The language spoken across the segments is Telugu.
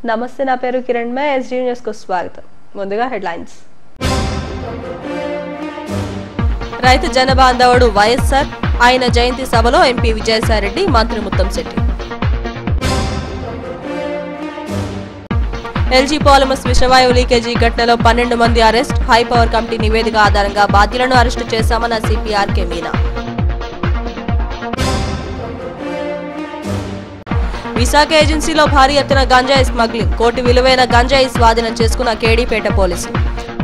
నమస్తే నా పేరు కిరణ్ మే ఎస్డీ న్యూస్ కు స్వాగతం ముందుగా హెడ్లైన్స్ రైతు జనబాంధవుడు వైఎస్ఆర్ ఆయన జయంతి సభలో ఎంపీ విజయసాయిరెడ్డి మంత్రి ముత్తంశెట్టి ఎల్జీ పాలిమర్స్ విషవాయువు లీకేజీ ఘటనలో పన్నెండు మంది అరెస్ట్ హై పవర్ కమిటీ నివేదిక ఆధారంగా బాధ్యులను అరెస్టు చేశామన్న సిపిఆర్కే మీనా విశాఖ ఏజెన్సీలో భారీ ఎత్తున గంజాయి స్మగ్లింగ్ కోటి విలువైన గంజాయి స్వాధీనం చేసుకున్న కేడీపేట పోలీసులు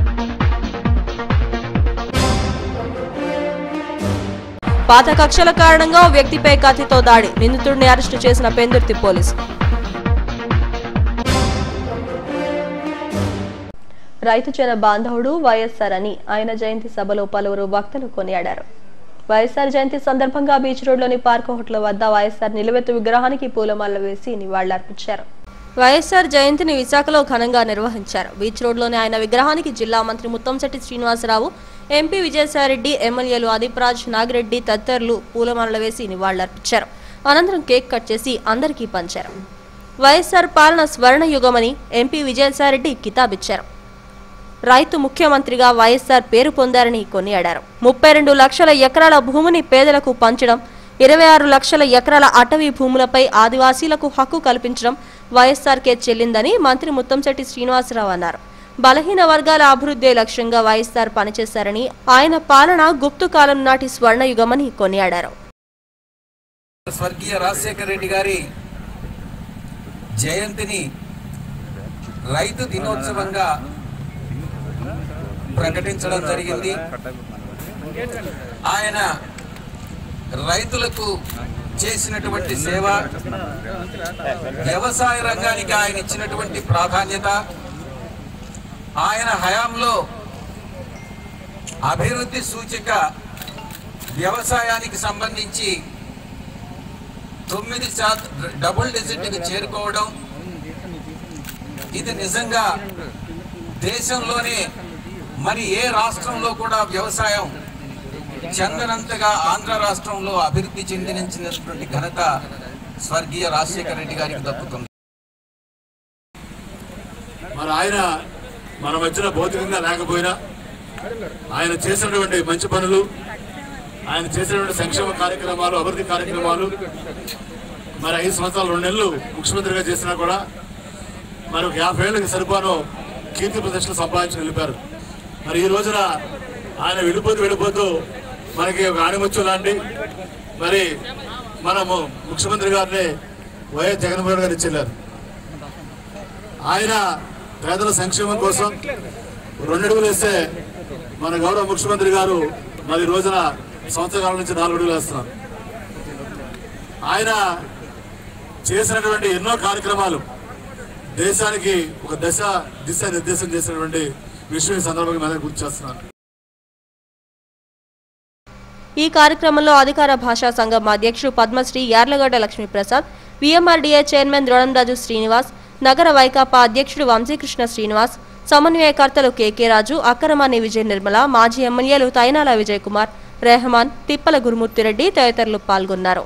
పాత కక్షల కారణంగా ఓ వ్యక్తిపై కత్తితో దాడి నిందితుడిని అరెస్టు చేసిన పెందుర్తి పోలీసులు రైతు జన బాంధవుడు వైఎస్ఆర్ అని ఆయన జయంతి సభలో పలువురు వక్తలు కొనియాడారు వైఎస్ఆర్ జయంతి సందర్భంగా బీచ్ రోడ్లోని పార్క్ హోటల్ వద్ద వైఎస్ఆర్ నిలువెత్తు విగ్రహానికి పూలమాల వేసి నివాళులర్పించారు వైఎస్ఆర్ జయంతిని విశాఖలో ఘనంగా నిర్వహించారు బీచ్ రోడ్లోని ఆయన విగ్రహానికి జిల్లా మంత్రి ముత్తంశెట్టి శ్రీనివాసరావు ఎంపీ విజయసాయిరెడ్డి ఎమ్మెల్యేలు ఆదిప్రాజ్ నాగిరెడ్డి తదితరులు పూలమాలలు వేసి నివాళులర్పించారు అనంతరం కేక్ కట్ చేసి అందరికీ పంచారు వైఎస్ఆర్ పాలన స్వర్ణ యుగమని ఎంపీ విజయసాయిరెడ్డి కితాబిచ్చారు రైతు ముఖ్యమంత్రిగా వైఎస్ఆర్ పేరు పొందారని కొనియాడారు ముప్పై రెండు లక్షల ఎకరాల భూమిని పేదలకు పంచడం ఇరవై ఆరు లక్షల ఎకరాల అటవీ భూములపై ఆదివాసీలకు హక్కు కల్పించడం వైఎస్ఆర్కే చెల్లిందని మంత్రి ముత్తంశెట్టి శ్రీనివాసరావు అన్నారు బలహీన వర్గాల అభివృద్ధి లక్ష్యంగా వైఎస్ఆర్ పనిచేశారని ఆయన పాలన గుప్తు కాలం నాటి స్వర్ణయుగమని కొనియాడారు స్వర్గీయ రాజశేఖర రెడ్డి గారి జయంతిని రైతు దినోత్సవంగా ప్రకటించడం జరిగింది ఆయన రైతులకు చేసినటువంటి సేవ వ్యవసాయ రంగానికి ఆయన ఇచ్చినటువంటి ప్రాధాన్యత ఆయన హయాంలో అభివృద్ధి సూచిక వ్యవసాయానికి సంబంధించి తొమ్మిది శాతం డబుల్ డిజిట్కి చేరుకోవడం ఇది నిజంగా దేశంలోనే మరి ఏ రాష్ట్రంలో కూడా వ్యవసాయం చెందనంతగా ఆంధ్ర రాష్ట్రంలో అభివృద్ధి చెందినటువంటి ఘనత స్వర్గీయ రాజశేఖర రెడ్డి గారికి దక్కుతుంది మరి ఆయన మన మధ్యన భౌతికంగా లేకపోయినా ఆయన చేసినటువంటి మంచి పనులు ఆయన చేసినటువంటి సంక్షేమ కార్యక్రమాలు అభివృద్ధి కార్యక్రమాలు మరి ఐదు సంవత్సరాలు రెండు నెలలు ముఖ్యమంత్రిగా చేసినా కూడా మరి ఒక యాభై ఏళ్ళకి సరిపోను కీర్తి ప్రదర్శనలు సంపాదించి వెళ్ళిపారు మరి ఈ రోజున ఆయన వెళ్ళిపోతూ వెళ్ళిపోతూ మనకి ఒక ఆణిముత్యం లాంటి మరి మనము ముఖ్యమంత్రి గారిని వైఎస్ జగన్మోహన్ గారు ఇచ్చెళ్ళారు ఆయన పేదల సంక్షేమం కోసం రెండు అడుగులు వేస్తే మన గౌరవ ముఖ్యమంత్రి గారు మరి ఈ రోజున సంవత్సర కాలం నుంచి నాలుగు అడుగులు వేస్తున్నారు ఆయన చేసినటువంటి ఎన్నో కార్యక్రమాలు దేశానికి ఒక దశ దిశ నిర్దేశం చేసినటువంటి విషయం ఈ సందర్భంగా మీద గుర్తు చేస్తున్నాను ఈ కార్యక్రమంలో అధికార భాషా సంఘం అధ్యక్షుడు పద్మశ్రీ యార్లగడ్డ లక్ష్మీప్రసాద్ విఎంఆర్డీఏ చైర్మన్ ద్రోణంరాజు శ్రీనివాస్ నగర వైకాపా అధ్యక్షుడు వంశీకృష్ణ శ్రీనివాస్ సమన్వయకర్తలు కేకే రాజు అక్కరమాని విజయ నిర్మల మాజీ ఎమ్మెల్యేలు తైనాల విజయ్ కుమార్ రెహమాన్ తిప్పల గురుమూర్తిరెడ్డి తదితరులు పాల్గొన్నారు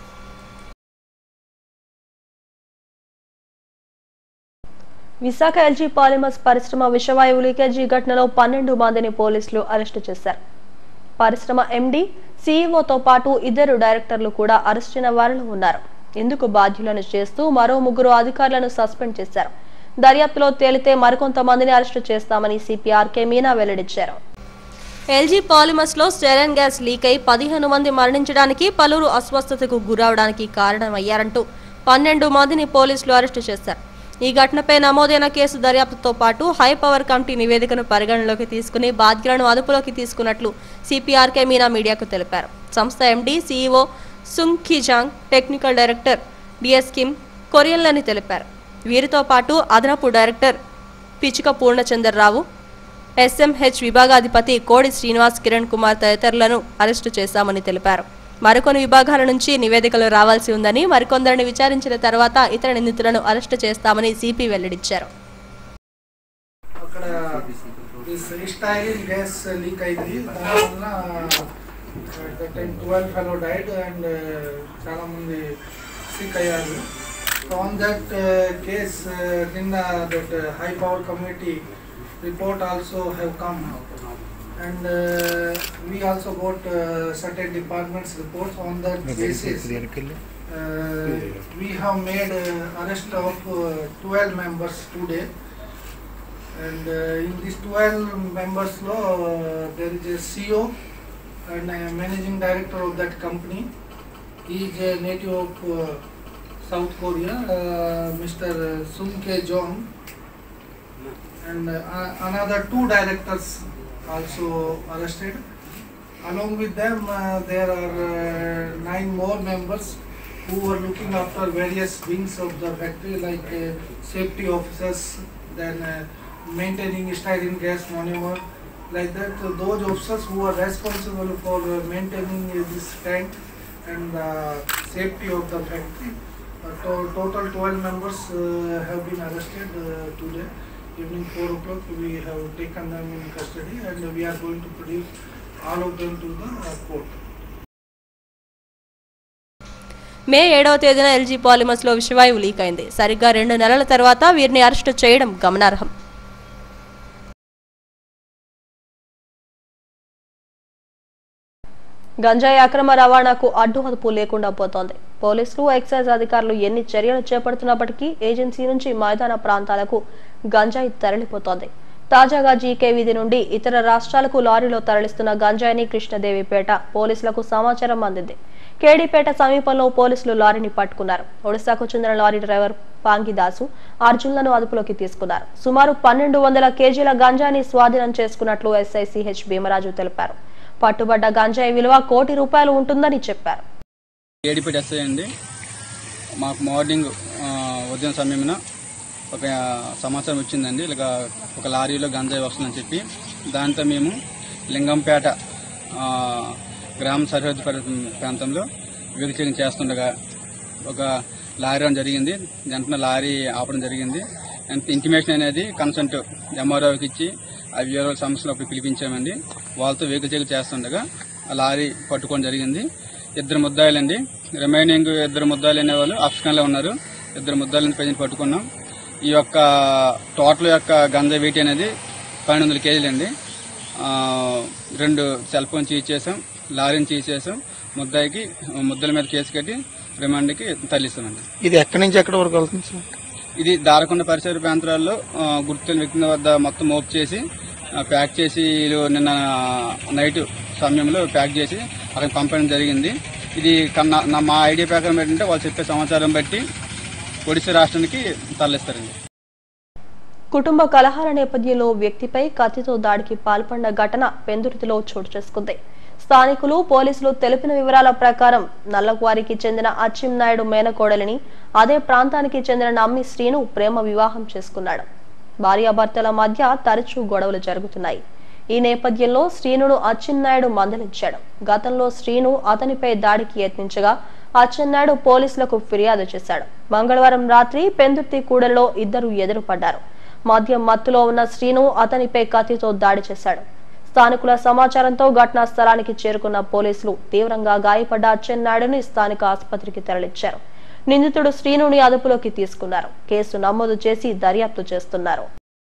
విశాఖ ఎల్జీ పాలిమర్స్ పరిశ్రమ విషవాయువు లీకేజీ ఘటనలో పన్నెండు మందిని పోలీసులు అరెస్టు చేశారు పరిశ్రమ ఎండీ సీఈఓతో పాటు ఇద్దరు డైరెక్టర్లు కూడా అరెస్టైన వారిలో ఉన్నారు ఇందుకు బాధ్యులను చేస్తూ మరో ముగ్గురు అధికారులను సస్పెండ్ చేశారు దర్యాప్తులో తేలితే మరికొంతమందిని అరెస్టు చేస్తామని సిపిఆర్కే మీనా వెల్లడించారు ఎల్జీ పాలిమర్స్ లో స్టెరైన్ గ్యాస్ లీక్ అయి పదిహేను మంది మరణించడానికి పలువురు అస్వస్థతకు గురవడానికి కారణమయ్యారంటూ పన్నెండు మందిని పోలీసులు అరెస్టు చేశారు ఈ ఘటనపై నమోదైన కేసు దర్యాప్తుతో పాటు హై పవర్ కమిటీ నివేదికను పరిగణలోకి తీసుకుని బాధ్యులను అదుపులోకి తీసుకున్నట్లు సిపిఆర్కే మీనా మీడియాకు తెలిపారు సంస్థ MD CEO Sung Khijang technical director DS Kim కొరియన్లని తెలిపారు వీరితో పాటు అదనపు డైరెక్టర్ పిచుక పూర్ణచంద్రరావు ఎస్ఎంహెచ్ విభాగాధిపతి కోడి శ్రీనివాస్ కిరణ్ కుమార్ తదితరులను అరెస్టు చేశామని తెలిపారు మరికొన్ని విభాగాల నుంచి నివేదికలు రావాల్సి ఉందని మరికొందరిని విచారించిన తర్వాత ఇతర నిందితులను అరెస్టు చేస్తామని సిపి వెల్లడించారు అక్కడ ఈ స్టైలిన్ గ్యాస్ లీక్ అయింది దానివల్ల ten twelve fellow died and చాలా మంది సిక్ అయ్యారు So on that uh, case, uh, then uh, that uh, high power committee report also have come. And uh, we also got uh, certain departments reports on that basis. Uh, we have made uh, arrest of uh, 12 members today. And uh, in these 12 members law, uh, there is a CEO and a managing director of that company. He is a native of uh, South Korea, uh, Mr. Sun K Jong. And uh, another two directors also arrested. Along with them, uh, there are uh, nine more members who were looking after various wings of the factory, like uh, safety officers, then uh, maintaining styrene gas monomer, like that. uh, those officers who are responsible for uh, maintaining uh, this tank and uh, safety of the factory. Uh, to- total 12 members uh, have been arrested uh, today. Evening 4 o'clock, we have taken them in custody and we are going to produce all of them to the uh, court. మే ఏడవ తేదీన ఎల్జీ పాలిమర్స్ లో విషవాయువు లీక్ అయింది సరిగ్గా రెండు నెలల తర్వాత వీరిని అరెస్టు చేయడం గమనార్హం గంజాయి అక్రమ రవాణాకు అడ్డు అదుపు లేకుండా పోతోంది పోలీసులు ఎక్సైజ్ అధికారులు ఎన్ని చర్యలు చేపడుతున్నప్పటికీ ఏజెన్సీ నుంచి మైదాన ప్రాంతాలకు గంజాయి తరలిపోతోంది తాజాగా జీకే వీధి నుండి ఇతర రాష్ట్రాలకు లారీలో తరలిస్తున్న గంజాయిని కృష్ణదేవిపేట పోలీసులకు సమాచారం అందింది కేడీపేట సమీపంలో పోలీసులు లారీని పట్టుకున్నారు ఒడిశాకు చెందిన లారీ డ్రైవర్ పాంగిదాసు అర్జున్లను అదుపులోకి తీసుకున్నారు సుమారు పన్నెండు వందల కేజీల గంజాయిని స్వాధీనం చేసుకున్నట్లు ఎస్ఐ సిహెచ్ భీమరాజు తెలిపారు పట్టుబడ్డ గంజాయి విలువ కోటి రూపాయలు ఉంటుందని చెప్పారు ఏడిపేట ఎస్ఐ అండి మాకు మార్నింగ్ ఆ, ఉదయం సమయంలో ఒక సమాచారం వచ్చిందండి ఇలాగ ఒక లారీలో గంజాయి వస్తుందని చెప్పి దాంతో మేము లింగంపేట ఆ, గ్రామ సరిహద్దు ప్ర- ప్రాంతంలో వెరిచర్యం చేస్తుండగా ఒక లారీ రావడం జరిగింది వెంటనే లారీ ఆపడం జరిగింది అండ్ ఇంటిమేషన్ అనేది కన్సెంట్ ఎంఆర్ఓకి ఇచ్చి ఆ వివరాల సమస్యలు అప్పుడు పిలిపించామండి వాళ్ళతో వెహికల్ చెక్ చేస్తుండగా ఆ లారీ పట్టుకోవడం జరిగింది ఇద్దరు ముద్దాయిలండి రిమైనింగ్ ఇద్దరు ముద్దాయిలు అనేవాళ్ళు ఆప్షన్లో ఉన్నారు ఇద్దరు ముద్దాయిలను ప్రజెంట్ పట్టుకున్నాం ఈ యొక్క టోటల్ యొక్క గంజా వెయిట్ అనేది పన్నెండు వందల కేజీలు అండి రెండు సెల్ ఫోన్ చీజ్ చేసాం లారీని చీజ్ చేసాం ముద్దాయికి ముద్దల మీద కేసు కట్టి రిమాండ్కి తరలిస్తామండి ఇది ఎక్కడి నుంచి ఎక్కడి వరకు వెళ్తుంది సార్ ఇది దారకొండ పరిసర ప్రాంతాల్లో ఆ, గుర్తున్న వ్యక్తుల వద్ద మొత్తం మోప్ చేసి ఆ, ప్యాక్ చేసి వీళ్ళు నిన్న నైట్ సమయంలో ప్యాక్ చేసి అక్కడ పంపడం జరిగింది ఇది కన్నా నా మా ఐడియా ప్రకారం ఏంటంటే వాళ్ళు చెప్పే సమాచారం బట్టి ఒడిశా రాష్ట్రానికి తరలిస్తారండి కుటుంబ కలహాల నేపథ్యంలో వ్యక్తిపై కత్తితో దాడికి పాల్పడిన ఘటన పెందుర్తిలో చోటు చేసుకుంది స్థానికులు పోలీసులు తెలిపిన వివరాల ప్రకారం నల్లవారికి చెందిన అచ్చిం నాయుడు మేనకోడలిని అదే ప్రాంతానికి చెందిన నమ్మి శ్రీను ప్రేమ వివాహం చేసుకున్నాడు భార్యాభర్తల మధ్య తరచూ గొడవలు జరుగుతున్నాయి ఈ నేపథ్యంలో శ్రీనును అచ్చెన్నాయుడు మందలించాడు గతంలో శ్రీను అతనిపై దాడికి యత్నించగా అచ్చెన్నాయుడు పోలీసులకు ఫిర్యాదు చేశాడు మంగళవారం రాత్రి పెందుర్తి కూడల్లో ఇద్దరు ఎదురుపడ్డారు మద్యం మత్తులో ఉన్న శ్రీను అతనిపై కత్తితో దాడి చేశాడు స్థానికుల సమాచారంతో ఘటనా స్థలానికి చేరుకున్న పోలీసులు తీవ్రంగా గాయపడ్డ అచ్చెన్నాయుడుని స్థానిక ఆసుపత్రికి తరలించారు నిందితుడు శ్రీనుని అదుపులోకి తీసుకున్నారు కేసు నమోదు చేసి దర్యాప్తు చేస్తున్నారు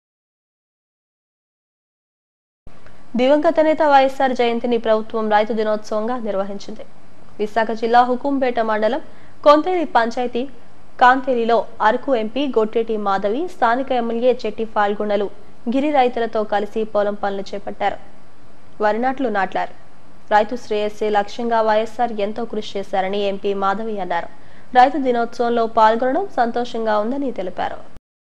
దివంగత నేత వైఎస్ఆర్ జయంతిని ప్రభుత్వం రైతు దినోత్సవంగా నిర్వహించింది విశాఖ జిల్లా హుకుంపేట మండలం కొంతేలి పంచాయతీ కాంతేలిలో అరకు ఎంపీ గొట్టేటి మాధవి స్థానిక ఎమ్మెల్యే చెట్టి పాల్గొండలు గిరి రైతులతో కలిసి పొలం పనులు చేపట్టారు వరి నాట్లు నాట్లారు రైతు శ్రేయస్సే లక్ష్యంగా వైఎస్ఆర్ ఎంతో కృషి చేశారని ఎంపీ మాధవి అన్నారు రైతు దినోత్సవంలో పాల్గొనడం సంతోషంగా ఉందని తెలిపారు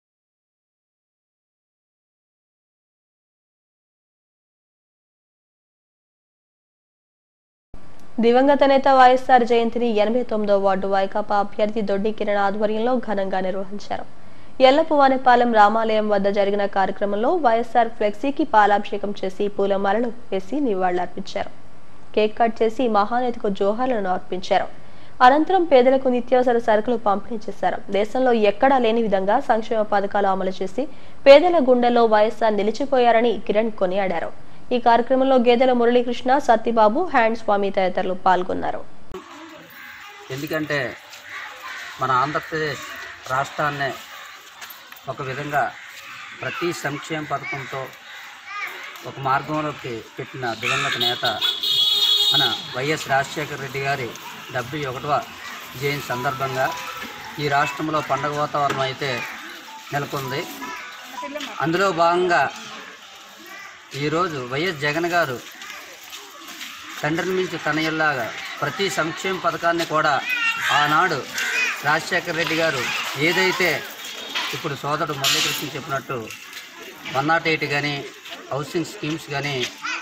దివంగత నేత వైఎస్ఆర్ జయంతిని ఎనభై తొమ్మిదో వార్డు వైకాపా అభ్యర్థి దొడ్డి కిరణ్ ఆధ్వర్యంలో ఘనంగా నిర్వహించారు ఎల్లపువానిపాలెం రామాలయం వద్ద జరిగిన కార్యక్రమంలో వైఎస్ఆర్ ఫ్లెక్సీకి పాలాభిషేకం చేసి పూలమాలలు వేసి నివాళులర్పించారు కేక్ కట్ చేసి మహానేతకు జోహార్లను అర్పించారు అనంతరం పేదలకు నిత్యావసర సరుకులు పంపిణీ చేశారు దేశంలో ఎక్కడా లేని విధంగా సంక్షేమ పథకాలు అమలు చేసి పేదల గుండెల్లో వైఎస్ఆర్ నిలిచిపోయారని కిరణ్ కొనియాడారు ఈ కార్యక్రమంలో గేదెల మురళీకృష్ణ సత్యబాబు హ్యాండ్ స్వామి తదితరులు పాల్గొన్నారు ఎందుకంటే మన ఆంధ్రప్రదేశ్ రాష్ట్రాన్నే ఒక విధంగా ప్రతి సంక్షేమ పథకంతో ఒక మార్గంలోకి పెట్టిన దివంగత నేత మన వైఎస్ రాజశేఖర రెడ్డి గారి డెబ్బై ఒకటవ జయంతి సందర్భంగా ఈ రాష్ట్రంలో పండగ వాతావరణం అయితే నెలకొంది అందులో భాగంగా ఈరోజు వైఎస్ జగన్ గారు తండ్రిని మించి తనయుల్లాగా ప్రతి సంక్షేమ పథకాన్ని కూడా ఆనాడు రాజశేఖర రెడ్డి గారు ఏదైతే ఇప్పుడు సోదరుడు మురళీకృష్ణ చెప్పినట్టు వన్ నాట్ ఎయిట్ కానీ హౌసింగ్ స్కీమ్స్ కానీ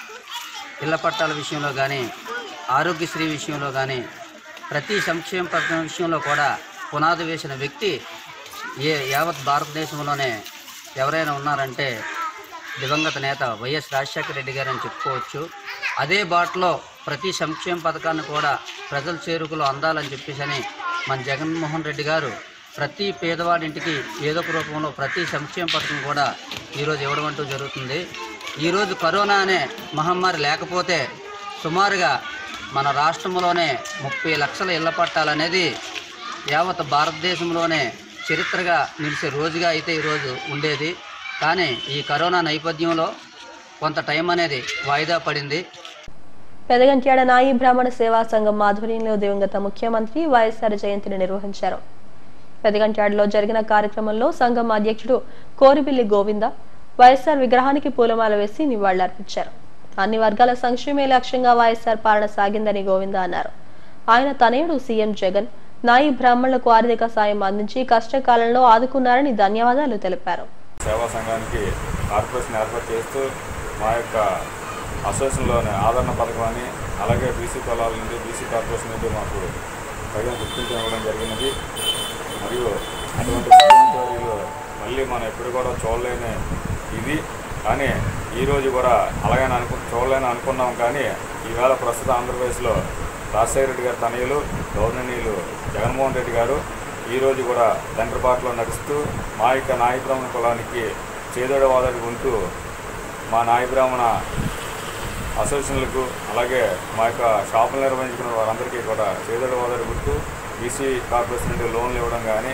ఇళ్ల పట్టాల విషయంలో కానీ ఆరోగ్యశ్రీ విషయంలో కానీ ప్రతి సంక్షేమ పథకం విషయంలో కూడా పునాది వేసిన వ్యక్తి ఏ యావత్ భారతదేశంలోనే ఎవరైనా ఉన్నారంటే దివంగత నేత వైఎస్ రాజశేఖర రెడ్డి గారు అని చెప్పుకోవచ్చు అదే బాటలో ప్రతి సంక్షేమ పథకాన్ని కూడా ప్రజల చేరుకలో అందాలని చెప్పేసి అని మన జగన్మోహన్ రెడ్డి గారు ప్రతి పేదవాడింటికి ఏదో ఒక రూపంలో ప్రతి సంక్షేమ పథకం కూడా ఈరోజు ఇవ్వడం అంటూ జరుగుతుంది ఈరోజు కరోనా అనే మహమ్మారి లేకపోతే సుమారుగా మన రాష్ట్రంలోనే ముప్పై లక్షల ఇళ్ల పట్టాలనేది యావత్ భారతదేశంలోనే చరిత్రగా నిలిచే రోజుగా అయితే ఈరోజు ఉండేది కానీ ఈ కరోనా నేపథ్యంలో కొంత టైం అనేది వాయిదా పడింది పెదగంట్యాడ నాయి బ్రాహ్మణ సేవా సంఘం ఆధ్వర్యంలో దివంగత ముఖ్యమంత్రి వైఎస్ఆర్ జయంతిని నిర్వహించారు పెదగంట్యాడలో జరిగిన కార్యక్రమంలో సంఘం అధ్యక్షుడు కోరిబిల్లి గోవింద వైఎస్ఆర్ విగ్రహానికి పూలమాల వేసి నివాళులర్పించారు అన్ని వర్గాల సంక్షేమే లక్ష్యంగా వైఎస్ఆర్ పాలన సాగిందని గోవింద అన్నారు ఆయన తనయుడు సీఎం జగన్ నాయి బ్రాహ్మణులకు ఆర్థిక సాయం అందించి కష్టకాలంలో ఆదుకున్నారని ధన్యవాదాలు తెలిపారు సేవా సంఘానికి కార్పొరేషన్ ఏర్పాటు చేస్తూ మా యొక్క అసోసియేషన్లోని ఆదరణ పథకం అని అలాగే బీసీ కులాల నుండి బీసీ కార్పొరేషన్ నుండి మాకు తగిన గుర్తింపు ఇవ్వడం జరిగినది మరియు అటువంటి ముఖ్యమంత్రులు మళ్ళీ మనం ఎప్పుడు కూడా చూడలేని ఇది కానీ ఈరోజు కూడా అలాగే అనుకు చూడలేని అనుకున్నాం కానీ ఈవేళ ప్రస్తుత ఆంధ్రప్రదేశ్లో రాజశేఖర రెడ్డి గారి తనయులు గౌరవనీయులు జగన్మోహన్ రెడ్డి గారు ఈరోజు కూడా తండ్రి బాటలో నడుస్తూ మా యొక్క నాయ బ్రాహ్మణ కులానికి చేదోడ వాదడి ఉంటూ మా నాయ బ్రాహ్మణ అసోసియేషన్లకు అలాగే మా యొక్క షాపులు నిర్వహించుకున్న వారందరికీ కూడా చేదోడ వాదడి ఉంటూ బీసీ కార్పొరేషన్ నుండి లోన్లు ఇవ్వడం కానీ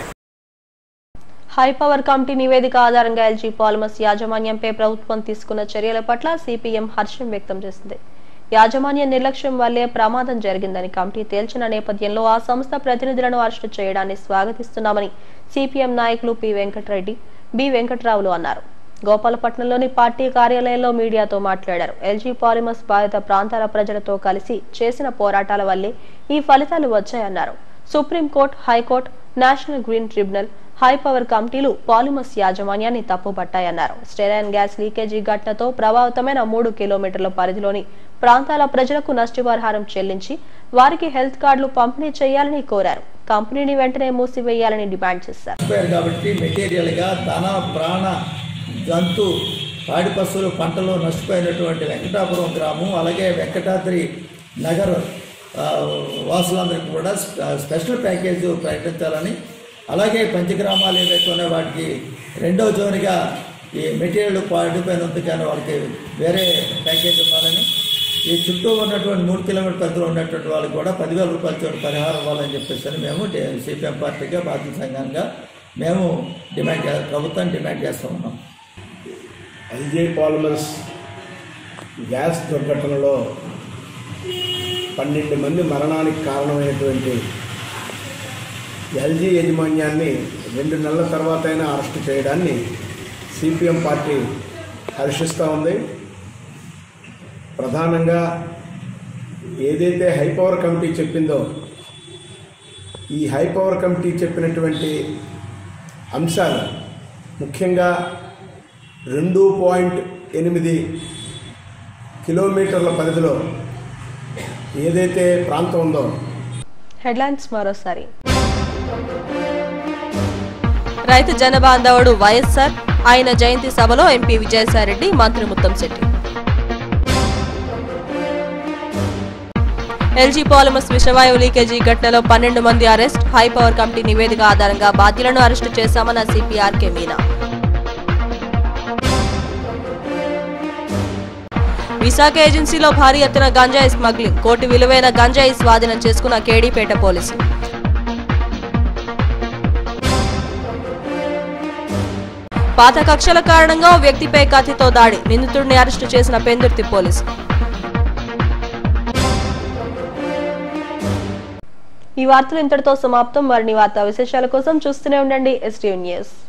హై పవర్ కమిటీ నివేదిక ఆధారంగా ఎల్జీ పాలిమర్స్ యాజమాన్యంపై ప్రభుత్వం తీసుకున్న చర్యల పట్ల సిపిఎం హర్షం వ్యక్తం చేసింది యాజమాన్య నిర్లక్ష్యం వల్లే ప్రమాదం జరిగిందని కమిటీ తేల్చిన నేపథ్యంలో ఆ సంస్థ ప్రతినిధులను అరెస్టు చేయడాన్ని స్వాగతిస్తున్నామని సిపిఎం నాయకులు పి వెంకటరెడ్డి బి వెంకట్రావులు అన్నారు గోపాలపట్నంలోని పార్టీ కార్యాలయంలో మీడియాతో మాట్లాడారు ఎల్జీ పాలిమర్స్ బాధిత ప్రాంతాల ప్రజలతో కలిసి చేసిన పోరాటాల వల్లే ఈ ఫలితాలు వచ్చాయన్నారు supreme court high court national green tribunal high power కమిటీలు పాలిమర్స్ యాజమాన్యాన్ని తప్పుపట్టాయన్నారు స్టెరైన్ గ్యాస్ లీకేజీ ఘటనతో ప్రభావితమైన మూడు కిలోమీటర్ల పరిధిలోని ప్రాంతాల ప్రజలకు నష్టపరిహారం చెల్లించి వారికి హెల్త్ కార్డులు పంపిణీ చేయాలని కోరారు కంపెనీని వెంటనే మూసివేయాలని డిమాండ్ చేశారు నష్టపోయారు కాబట్టి మెటీరియల్గా ధన ప్రాణ జంతు పాడి పశువులు పంటలు నష్టపోయినటువంటి వెంకటాపురం గ్రామం అలాగే వెంకటాద్రి నగర్ ఆ, వాసులందరికీ కూడా స్పె- స్పెషల్ ప్యాకేజ్ ప్రకటించాలని అలాగే పంచగ్రామాలు ఏవైతే ఉన్నాయో వాటికి రెండవ జోన్గా ఈ మెటీరియల్ పాడిపోయినందుకు కానీ వాళ్ళకి వేరే ప్యాకేజ్ ఇవ్వాలని ఈ చుట్టూ ఉన్నటువంటి మూడు కిలోమీటర్ పరిధిలో ఉన్నటువంటి వాళ్ళకి కూడా పదివేల రూపాయల చోటు పరిహారం ఇవ్వాలని చెప్పేసి అని మేము డి- సిపిఎం పార్టీగా బాధ్యత సంఘంగా మేము డిమాండ్ చే- ప్రభుత్వాన్ని డిమాండ్ చేస్తూ ఉన్నాం ఎల్జే పాలిమర్స్ గ్యాస్ దుర్ఘటనలో పన్నెండు మంది మరణానికి కారణమైనటువంటి ఎల్జీ యాజమాన్యాన్ని రెండు నెలల తర్వాత అయినా అరెస్ట్ చేయడాన్ని సిపిఎం పార్టీ హర్షిస్తూ ఉంది ప్రధానంగా ఏదైతే హై పవర్ కమిటీ చెప్పిందో ఈ హై పవర్ కమిటీ చెప్పినటువంటి అంశాలు ముఖ్యంగా రెండు పాయింట్ ఎనిమిది కిలోమీటర్ల పరిధిలో ఏదైతే ప్రాంతం ఉందో హెడ్లైన్స్ మరోసారి రైతు జనబాంధవుడు వైఎస్ఆర్ ఆయన జయంతి సభలో ఎంపీ విజయసాయిరెడ్డి మంత్రి ముత్తంశెట్టి ఎల్జీ పాలిమర్స్ విషవాయువు లీకేజీ ఘటనలో పన్నెండు మంది అరెస్ట్ హై పవర్ కమిటీ నివేదిక ఆధారంగా బాధ్యులను అరెస్టు చేశామన్న సిపిఆర్కే మీనా విశాఖ ఏజెన్సీలో భారీ ఎత్తున గంజాయి స్మగ్లింగ్ కోటి విలువైన గంజాయి స్వాధీనం చేసుకున్న కేడీపేట పోలీసులు పాత కక్షల కారణంగా ఓ వ్యక్తిపై కత్తితో దాడి నిందితుడిని అరెస్టు చేసిన పెందుర్తి పోలీసులు ఈ వార్తలు ఇంతటితో సమాప్తం మరిన్ని వార్తా విశేషాల కోసం చూస్తూనే ఉండండి ఎస్టీవ్ న్యూస్